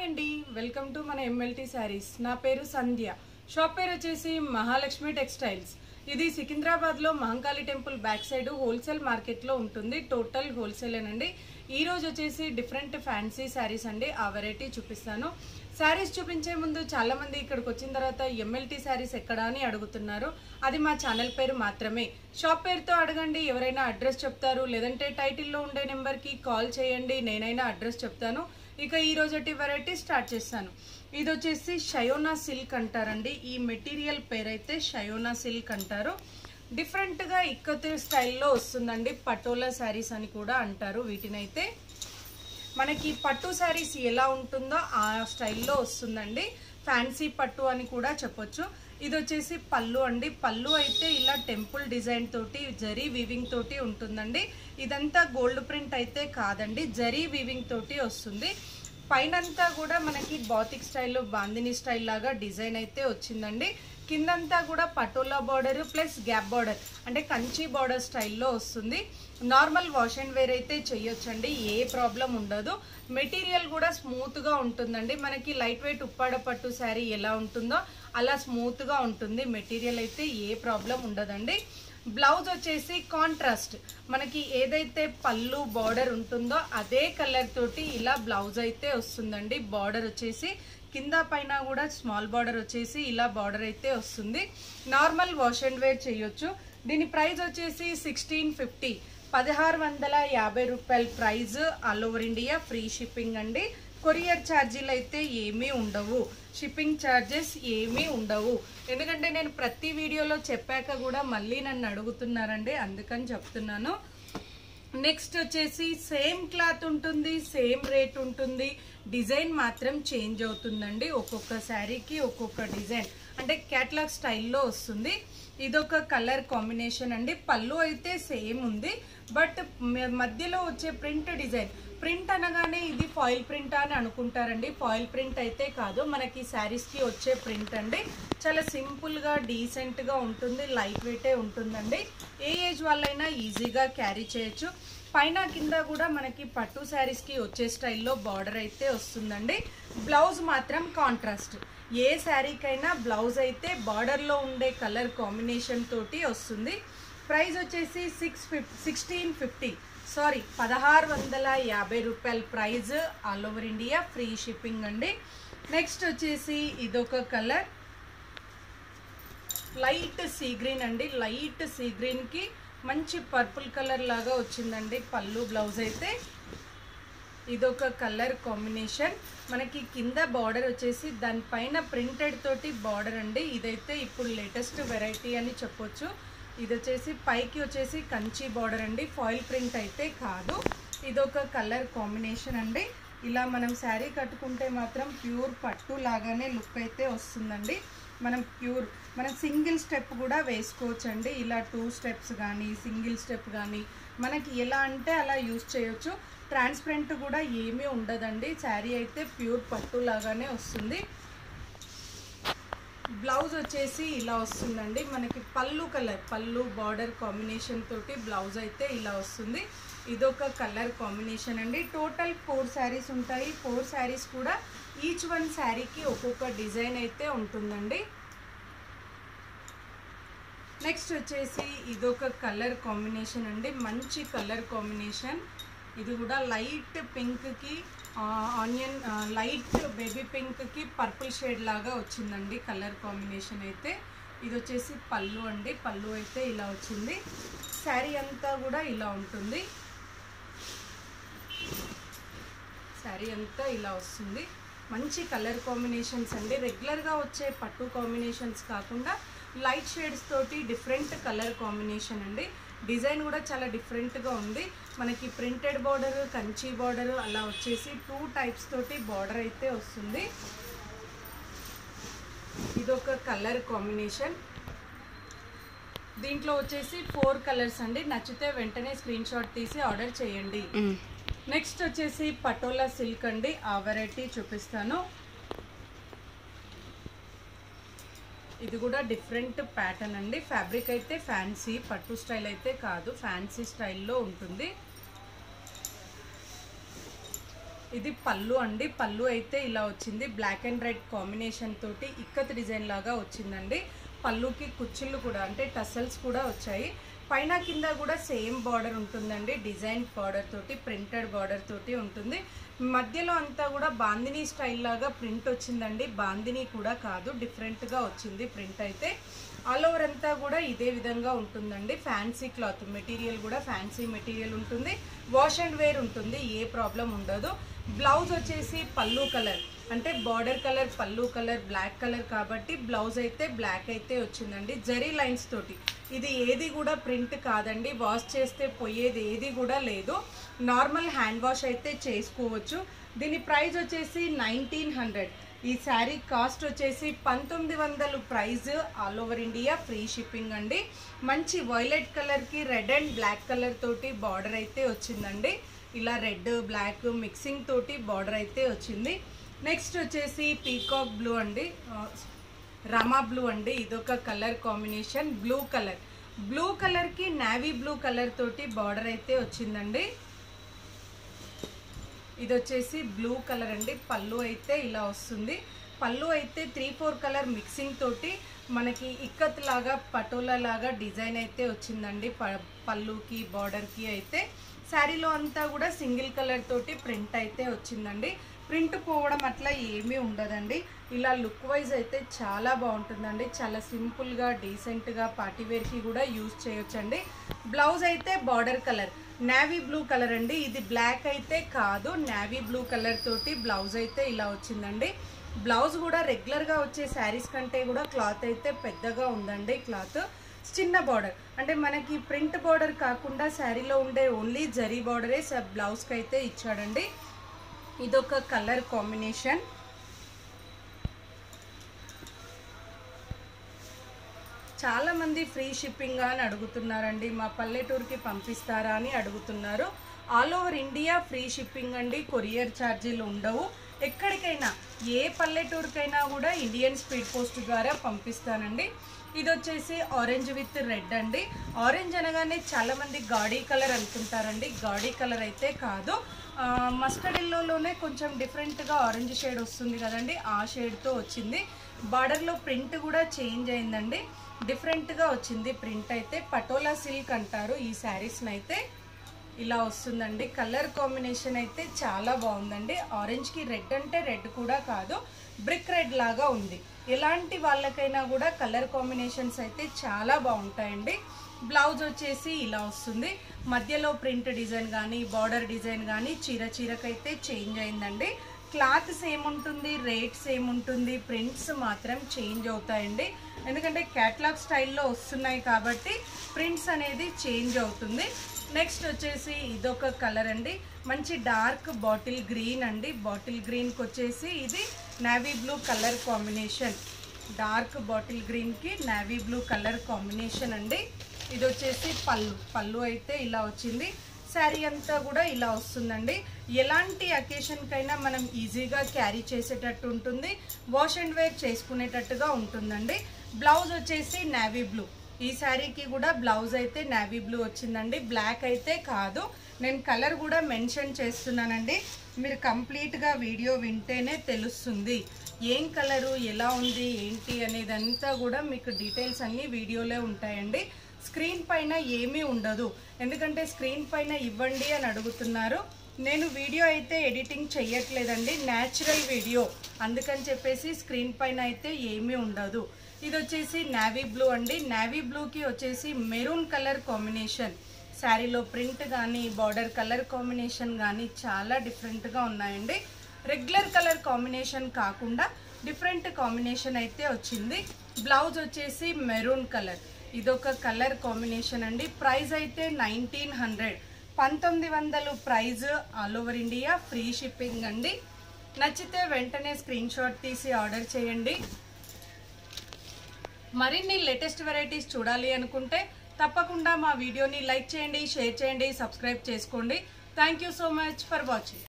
అండి welcome to మన ఎంఎల్టీ శారీస్ నా పేరు సంధ్య షాప్ పేరు వచ్చేసి మహాలక్ష్మి టెక్స్టైల్స్ ఇది సికింద్రాబాద్ లో Mahankali temple back side wholesale market లో ఉంటుంది టోటల్ హోల్సేల్ అండి ఈ రోజు వచ్చేసి డిఫరెంట్ ఫ్యాన్సీ శారీస్ అండి ఆ వెరైటీ చూపిస్తాను శారీస్ చూపించే ముందు చాలా మంది ఇక్కడికి వచ్చిన తర్వాత ఎంఎల్టీ శారీస్ ఎక్కడా అని అడుగుతున్నారు అది మా ఛానల్ పేరు మాత్రమే షాప్ పేరుతో అడగండి ఎవరైనా అడ్రస్ చెప్తారు లేదంటే టైటిల్లో ఉండే నెంబర్కి కాల్ చేయండి నేనైనా అడ్రస్ చెప్తాను ఇక ఈ రోజటి వెరైటీ స్టార్ట్ చేస్తాను ఇది వచ్చేసి షయోనా సిల్క్ అంటారండి ఈ మెటీరియల్ పేరైతే షయోనా సిల్క్ అంటారు డిఫరెంట్గా ఇక్కత్ స్టైల్లో వస్తుందండి పటోలా శారీస్ అని కూడా అంటారు వీటినైతే మనకి పట్టు శారీస్ ఎలా ఉంటుందో ఆ స్టైల్లో వస్తుందండి ఫ్యాన్సీ పట్టు అని కూడా చెప్పొచ్చు ఇది వచ్చేసి పళ్ళు అండి పళ్ళు అయితే ఇలా టెంపుల్ డిజైన్ తోటి జరీ వీవింగ్ తోటి ఉంటుందండి ఇదంతా గోల్డ్ ప్రింట్ అయితే కాదండి జరీ వీవింగ్ తోటి వస్తుంది పైనంతా కూడా మనకి బాతిక్ స్టైల్లో బాందిని స్టైల్ లాగా డిజైన్ అయితే వచ్చిందండి కిందంతా కూడా patola border plus gap border అంటే కంచి బార్డర్ స్టైల్లో వస్తుంది నార్మల్ వాష్ అండ్ వేర్ అయితే చెయ్యొచ్చండి ఏ ప్రాబ్లం ఉండదు మెటీరియల్ కూడా స్మూత్గా ఉంటుందండి మనకి లైట్ వెయిట్ ఉప్పాడ పట్టు శారీ ఎలా ఉంటుందో అలా స్మూత్గా ఉంటుంది మెటీరియల్ అయితే ఏ ప్రాబ్లం ఉండదండి బ్లౌజ్ వచ్చేసి కాంట్రాస్ట్ మనకి ఏదైతే పళ్ళు బార్డర్ ఉంటుందో అదే కలర్ తోటి ఇలా బ్లౌజ్ అయితే వస్తుందండి బార్డర్ వచ్చేసి కింద పైన కూడా స్మాల్ బార్డర్ వచ్చేసి ఇలా బార్డర్ అయితే వస్తుంది నార్మల్ వాష్ అండ్ వేర్ చేయొచ్చు దీని ప్రైస్ వచ్చేసి సిక్స్టీన్ ఫిఫ్టీ పదహారు వందల యాభై రూపాయల price all over India free shipping అండి కొరియర్ ఛార్జీలు అయితే ఏమీ ఉండవు షిప్పింగ్ ఛార్జెస్ ఏమీ ఉండవు ఎందుకంటే నేను ప్రతి వీడియోలో చెప్పాక కూడా మళ్ళీ నన్ను అడుగుతున్నారండి అందుకని చెప్తున్నాను నెక్స్ట్ వచ్చేసి సేమ్ క్లాత్ ఉంటుంది సేమ్ రేట్ ఉంటుంది డిజైన్ మాత్రం చేంజ్ అవుతుందండి ఒక్కొక్క శారీకి ఒక్కొక్క డిజైన్ అంటే క్యాట్లాగ్ స్టైల్లో వస్తుంది ఇదొక కలర్ కాంబినేషన్ అండి పళ్ళు అయితే సేమ్ ఉంది బట్ మధ్యలో వచ్చే ప్రింట్ డిజైన్ ప్రింట్ అనగానే ఇది ఫాయిల్ ప్రింట్ అని అనుకుంటారండి ఫాయిల్ ప్రింట్ అయితే కాదు మనకి శారీస్కి వచ్చే ప్రింట్ అండి చాలా సింపుల్గా డీసెంట్గా ఉంటుంది లైట్ వెయిటే ఉంటుందండి ఏ ఏజ్ వాళ్ళైనా ఈజీగా క్యారీ చేయొచ్చు పైన కింద కూడా మనకి పట్టు శారీస్కి వచ్చే స్టైల్లో బార్డర్ అయితే వస్తుందండి బ్లౌజ్ మాత్రం కాంట్రాస్ట్ ఏ శారీకైనా బ్లౌజ్ అయితే బార్డర్లో ఉండే కలర్ కాంబినేషన్ తోటి వస్తుంది ప్రైస్ వచ్చేసి సిక్స్ ఫిఫ్ సిక్స్టీన్ ఫిఫ్టీ సారీ పదహారు వందల యాభై రూపాయల price all over India free shipping అండి నెక్స్ట్ వచ్చేసి ఇదొక కలర్ లైట్ సీ గ్రీన్ అండి లైట్ సీ గ్రీన్కి మంచి పర్పుల్ కలర్ లాగా వచ్చిందండి పళ్ళు బ్లౌజ్ అయితే ఇదొక కలర్ కాంబినేషన్ మనకి కింద బార్డర్ వచ్చేసి దానిపైన ప్రింటెడ్ తోటి బార్డర్ అండి ఇదైతే ఇప్పుడు లేటెస్ట్ వెరైటీ అని చెప్పొచ్చు ఇది వచ్చేసి పైకి వచ్చేసి కంచి బార్డర్ అండి ఫాయిల్ ప్రింట్ అయితే కాదు ఇదొక కలర్ కాంబినేషన్ అండి ఇలా మనం శారీ కట్టుకుంటే మాత్రం ప్యూర్ పట్టు లాగానే లుక్ అయితే వస్తుందండి మనం ప్యూర్ మనం సింగిల్ స్టెప్ కూడా వేసుకోవచ్చు అండి ఇలా టూ స్టెప్స్ కానీ సింగిల్ స్టెప్ కానీ మనకి ఎలా అంటే అలా యూస్ చేయొచ్చు ట్రాన్స్పరెంట్ కూడా ఏమీ ఉండదండి శారీ అయితే ప్యూర్ పట్టు లాగానే వస్తుంది బ్లౌజ్ వచ్చేసి ఇలా వస్తుందండి మనకి పళ్ళు కలర్ పళ్ళు బార్డర్ కాంబినేషన్ తోటి బ్లౌజ్ అయితే ఇలా వస్తుంది ఇదొక కలర్ కాంబినేషన్ అండి టోటల్ ఫోర్ శారీస్ ఉంటాయి ఫోర్ శారీస్ కూడా ఈచ్ వన్ శారీకి ఒక్కొక్క డిజైన్ అయితే ఉంటుందండి నెక్స్ట్ వచ్చేసి ఇదొక కలర్ కాంబినేషన్ అండి మంచి కలర్ కాంబినేషన్ ఇది కూడా లైట్ పింక్కి ఆనియన్ లైట్ బేబీ పింక్కి పర్పుల్ షేడ్ లాగా వచ్చిందండి కలర్ కాంబినేషన్ అయితే ఇది వచ్చేసి పళ్ళు అండి పళ్ళు అయితే ఇలా వచ్చింది శారీ అంతా కూడా ఇలా ఉంటుంది శారీ అంతా ఇలా వస్తుంది మంచి కలర్ కాంబినేషన్స్ అండి రెగ్యులర్గా వచ్చే పట్టు కాంబినేషన్స్ కాకుండా లైట్ షేడ్స్ తోటి డిఫరెంట్ కలర్ కాంబినేషన్ అండి డిజైన్ కూడా చాలా డిఫరెంట్గా ఉంది మనకి ప్రింటెడ్ బార్డర్ కంచి బార్డర్ అలా వచ్చేసి టూ టైప్స్ తోటి బార్డర్ అయితే వస్తుంది ఇదొక కలర్ కాంబినేషన్ దీంట్లో వచ్చేసి ఫోర్ కలర్స్ అండి నచ్చితే వెంటనే స్క్రీన్ షాట్ తీసి ఆర్డర్ చేయండి నెక్స్ట్ వచ్చేసి పటోలా సిల్క్ అండి ఆ వెరైటీ చూపిస్తాను ఇది కూడా డిఫరెంట్ ప్యాటర్న్ అండి ఫ్యాబ్రిక్ అయితే ఫ్యాన్సీ పట్టు స్టైల్ అయితే కాదు ఫ్యాన్సీ స్టైల్లో ఉంటుంది ఇది పళ్ళు అండి పళ్ళు అయితే ఇలా వచ్చింది బ్లాక్ అండ్ రెడ్ కాంబినేషన్ తోటి ఇక్కత్ డిజైన్ లాగా వచ్చిందండి పళ్ళుకి కుచ్చుళ్ళు కూడా అంటే టసల్స్ కూడా వచ్చాయి పైన కింద కూడా సేమ్ బార్డర్ ఉంటుందండి డిజైన్ బార్డర్ తోటి ప్రింటెడ్ బార్డర్ తోటి ఉంటుంది మధ్యలో అంతా కూడా బాందిని స్టైల్ లాగా ప్రింట్ వచ్చిందండి బాందిని కూడా కాదు డిఫరెంట్గా వచ్చింది ప్రింట్ అయితే ఆల్ ఓవర్ అంతా కూడా ఇదే విధంగా ఉంటుందండి ఫ్యాన్సీ క్లాత్ మెటీరియల్ కూడా ఫ్యాన్సీ మెటీరియల్ ఉంటుంది వాష్ అండ్ వేర్ ఉంటుంది ఏ ప్రాబ్లం ఉండదు బ్లౌజ్ వచ్చేసి పళ్ళు కలర్ అంటే బార్డర్ కలర్ పళ్ళు కలర్ బ్లాక్ కలర్ కాబట్టి బ్లౌజ్ అయితే బ్లాక్ అయితే వచ్చిందండి జరీ లైన్స్ తోటి ఇది ఏది కూడా ప్రింట్ కాదండి వాష్ చేస్తే పోయేది ఏది కూడా లేదు నార్మల్ హ్యాండ్ వాష్ అయితే చేసుకోవచ్చు దీని ప్రైస్ వచ్చేసి నైన్టీన్ హండ్రెడ్ ఈ శారీ కాస్ట్ వచ్చేసి పంతొమ్మిది వందలు price all over India free shipping అండి మంచి వైలెట్ కలర్కి రెడ్ అండ్ బ్లాక్ కలర్ తోటి బార్డర్ అయితే వచ్చిందండి ఇలా రెడ్ బ్లాక్ మిక్సింగ్ తోటి బార్డర్ అయితే వచ్చింది నెక్స్ట్ వచ్చేసి పీకాక్ బ్లూ అండి ఆ, రమా బ్లూ అండి ఇదొక colour combination blue colour blue కలర్కి నావీ బ్లూ కలర్ తోటి బార్డర్ అయితే వచ్చిందండి ఇది వచ్చేసి బ్లూ కలర్ అండి పళ్ళు అయితే ఇలా వస్తుంది పళ్ళు అయితే త్రీ ఫోర్ కలర్ మిక్సింగ్ తోటి మనకి ఇక్కత్ లాగా పటోలా లాగా డిజైన్ అయితే వచ్చిందండి ప పళ్ళుకి బార్డర్కి అయితే శారీలో అంతా కూడా సింగిల్ కలర్ తోటి ప్రింట్ అయితే వచ్చిందండి ప్రింట్ పోవడం అట్లా ఏమీ ఉండదండి ఇలా లుక్ వైజ్ అయితే చాలా బాగుంటుందండి చాలా సింపుల్గా డీసెంట్గా పార్టీవేర్కి కూడా యూజ్ చేయొచ్చండి బ్లౌజ్ అయితే border colour navy blue colour అండి ఇది బ్లాక్ అయితే కాదు నావీ బ్లూ కలర్ తోటి బ్లౌజ్ అయితే ఇలా వచ్చిందండి బ్లౌజ్ కూడా రెగ్యులర్గా వచ్చే శారీస్ కంటే కూడా క్లాత్ అయితే పెద్దగా ఉందండి క్లాత్ చిన్న బార్డర్ అంటే మనకి ప్రింట్ బార్డర్ కాకుండా శారీలో ఉండే ఓన్లీ జరీ బార్డరే బ్లౌజ్కి అయితే ఇచ్చాడండి ఇదొక కలర్ కాంబినేషన్ చాలా మంది ఫ్రీ షిప్పింగ్ అని అడుగుతున్నారండి మా పల్లెటూరుకి పంపిస్తారా అని అడుగుతున్నారు all over India free shipping అండి కొరియర్ ఛార్జీలు ఉండవు ఎక్కడికైనా ఏ పల్లెటూరుకైనా కూడా ఇండియన్ స్పీడ్ పోస్ట్ ద్వారా పంపిస్తానండి ఇది వచ్చేసి ఆరెంజ్ విత్ రెడ్ అండి ఆరెంజ్ అనగానే చాలా మంది గాడీ కలర్ అనుకుంటారండి గాడీ కలర్ అయితే కాదు మస్టర్డ్ ఎల్లోలోనే కొంచెం డిఫరెంట్గా ఆరెంజ్ షేడ్ వస్తుంది కదండి ఆ షేడ్తో వచ్చింది బార్డర్లో ప్రింట్ కూడా చేంజ్ అయిందండి డిఫరెంట్గా వచ్చింది ప్రింట్ అయితే పటోలా సిల్క్ అంటారు ఈ శారీస్ని అయితే ఇలా వస్తుందండి కలర్ కాంబినేషన్ అయితే చాలా బాగుందండి ఆరెంజ్కి రెడ్ అంటే రెడ్ కూడా కాదు బ్రిక్ రెడ్ లాగా ఉంది ఎలాంటి వాళ్ళకైనా కూడా కలర్ కాంబినేషన్స్ అయితే చాలా బాగుంటాయండి బ్లౌజ్ వచ్చేసి ఇలా వస్తుంది మధ్యలో ప్రింట్ డిజైన్ కానీ బార్డర్ డిజైన్ కానీ చీర చీరకైతే చేంజ్ అయిందండి క్లాత్ సేమ్ ఉంటుంది రేట్ సేమ్ ఉంటుంది ప్రింట్స్ మాత్రం చేంజ్ అవుతాయండి ఎందుకంటే క్యాట్లాగ్ స్టైల్లో వస్తున్నాయి కాబట్టి ప్రింట్స్ అనేది చేంజ్ అవుతుంది నెక్స్ట్ వచ్చేసి ఇదొక కలర్ అండి మంచి డార్క్ బాటిల్ గ్రీన్ అండి బాటిల్ గ్రీన్కి వచ్చేసి ఇది navy blue colour combination dark bottle గ్రీన్కి నావీ బ్లూ కలర్ కాంబినేషన్ అండి ఇది వచ్చేసి పళ్ళు పళ్ళు అయితే ఇలా వచ్చింది శారీ అంతా కూడా ఇలా వస్తుందండి ఎలాంటి అకేషన్కైనా మనం ఈజీగా క్యారీ చేసేటట్టు ఉంటుంది వాష్ అండ్ వేర్ చేసుకునేటట్టుగా ఉంటుందండి బ్లౌజ్ వచ్చేసి నావీ బ్లూ ఈ శారీకి కూడా బ్లౌజ్ అయితే నావీ బ్లూ వచ్చిందండి బ్లాక్ అయితే కాదు నేను కలర్ కూడా మెన్షన్ చేస్తున్నానండి మీరు కంప్లీట్గా వీడియో వింటేనే తెలుస్తుంది ఏం కలరు ఎలా ఉంది ఏంటి అనేదంతా కూడా మీకు డీటెయిల్స్ అన్నీ వీడియోలో ఉంటాయండి స్క్రీన్ పైన ఏమీ ఉండదు ఎందుకంటే స్క్రీన్ పైన ఇవ్వండి అని అడుగుతున్నారు నేను వీడియో అయితే ఎడిటింగ్ చెయ్యట్లేదండి న్యాచురల్ వీడియో అందుకని చెప్పేసి స్క్రీన్ పైన అయితే ఏమీ ఉండదు ఇది వచ్చేసి నావీ బ్లూ అండి నావీ బ్లూకి వచ్చేసి మెరూన్ కలర్ కాంబినేషన్ శారీలో ప్రింట్ కానీ బార్డర్ కలర్ కాంబినేషన్ కానీ చాలా డిఫరెంట్గా ఉన్నాయండి రెగ్యులర్ కలర్ కాంబినేషన్ కాకుండా డిఫరెంట్ కాంబినేషన్ అయితే వచ్చింది బ్లౌజ్ వచ్చేసి మెరూన్ కలర్ ఇదొక కలర్ కాంబినేషన్ అండి ప్రైస్ అయితే నైన్టీన్ హండ్రెడ్ పంతొమ్మిది వందలు price all over India free shipping అండి నచ్చితే వెంటనే స్క్రీన్ షాట్ తీసి ఆర్డర్ చేయండి మరిన్ని లేటెస్ట్ వెరైటీస్ చూడాలి అనుకుంటే తప్పకుండా మా వీడియోని లైక్ చేయండి షేర్ చేయండి సబ్స్క్రైబ్ చేసుకోండి thank you so much for watching